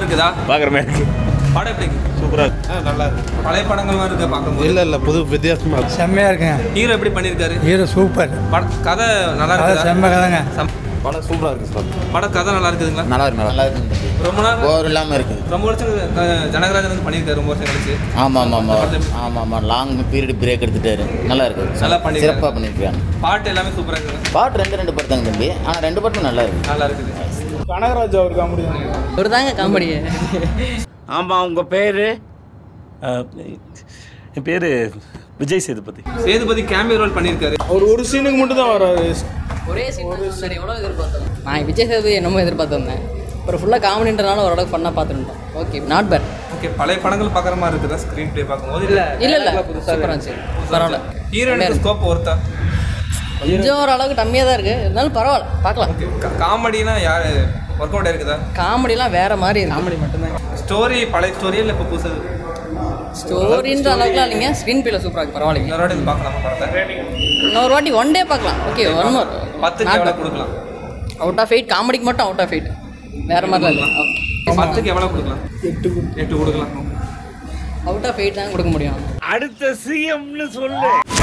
இருக்குதா பார்க்குற மாதிரி இருக்கு படம் எப்படி இருக்கு? சூப்பராக இருக்கு நல்லா இருக்கு பழைய படங்கள் மாதிரி இருக்கு பார்க்கும்போது இல்லை இல்லை புது வித்தியாசமாக இருக்கு செம்மையாக இருக்குங்க ஹீரோ எப்படி பண்ணியிருக்காரு ஹீரோ சூப்பர் பட கதை நல்லா அது இருக்குதா செம்ம கதைங்க சம்- படம் சூப்பராக இருக்கு சார் படம் கதை நல்லா இருக்குதுங்களா நல்லா இருக்கு நல்லா இருக்கு ரொம்ப நாள் போர் இல்லாமல் இருக்குது ரொம்ப வருஷம் அஹ், ஜனகராஜன் வந்து பண்ணியிருக்காரு ரொம்ப வருஷம் கழிச்சு ஆமாம் ஆமாம் ஆமாம் ஆமாம் ஆமாம் லாங் பீரியட் பிரேக் எடுத்துட்டாரு நல்லா இருக்கு நல்லா பண்ணிருக்காரு. சிறப்பாக பண்ணியிருக்காங்க பாட்டு எல்லாமே சூப்பராக இருக்குது பாட்டு ரெண்டு ரெண்டு பாட்டு தாங்க தம்பி ஆனால் ரெண்டு பாட்டும் நல்லா இருக்கு நல்லா இருக்குது கனகராஜ் அவர் காமெடி ஒரு தாங்க காமெடி ஆமாம் உங்கள் பேர் என் பேர் விஜய் சேதுபதி சேதுபதி கேமியோ ரோல் பண்ணியிருக்காரு அவர் ஒரு சீனுக்கு மட்டும் தான் வராரு ஒரே சீன் எவ்வளோ எதிர்பார்த்தோம் நான் விஜய் சேதுபதி என்னமோ எதிர்பார்த்துருந்தேன் அப்புறம் ஃபுல்லாக காமெடின்றனால ஓரளவுக்கு ஃபன்னாக பார்த்துருந்தோம் ஓகே நாட் பேட் ஓகே பழைய படங்கள் பார்க்குற மாதிரி இருக்குதா ஸ்க்ரீன் ப்ளே பார்க்கும்போது இல்லை இல்லை இல்லை சூப்பராக இருந்துச்சு பரவாயில்ல ஹீரோனுக்கு ஸ்கோப் ஒருத்தா கொஞ்சம் ஓரளவுக்கு கம்மியாக தான் இருக்குது இருந்தாலும் பரவாயில்ல பார்க்கலாம் ஓகே காமெடினா யார் ஒர்க் அவுட் இருக்குதா காமெடிலாம் வேற மாதிரி இருக்கு காமெடி மட்டும்தான் ஸ்டோரி பழைய ஸ்டோரியா இல்லை இப்போ புதுசு ஸ்டோரின்ற அளவுக்குலாம் இல்லைங்க ஸ்க்ரீன் பிளே சூப்பராக இருக்கு பரவாயில்லைங்க இன்னொரு வாட்டி இது பார்க்கலாமா படத்தை இன்னொரு வாட்டி ஒன் டே பார்க்கலாம் ஓகே ஒன் மோர் பத்துக்கு எவ்வளோ கொடுக்கலாம் அவுட் ஆஃப் எயிட் காமெடிக்கு மட்டும் அவுட் ஆஃப் எயிட் வேற மாதிரிலாம் இல்லை பத்துக்கு எவ்வளோ கொடுக்கலாம் எட்டு எட்டு கொடுக்கலாம் அவுட் ஆஃப் எயிட் தான் கொடுக்க முடியும் அடுத்த சிஎம்னு சொல்லு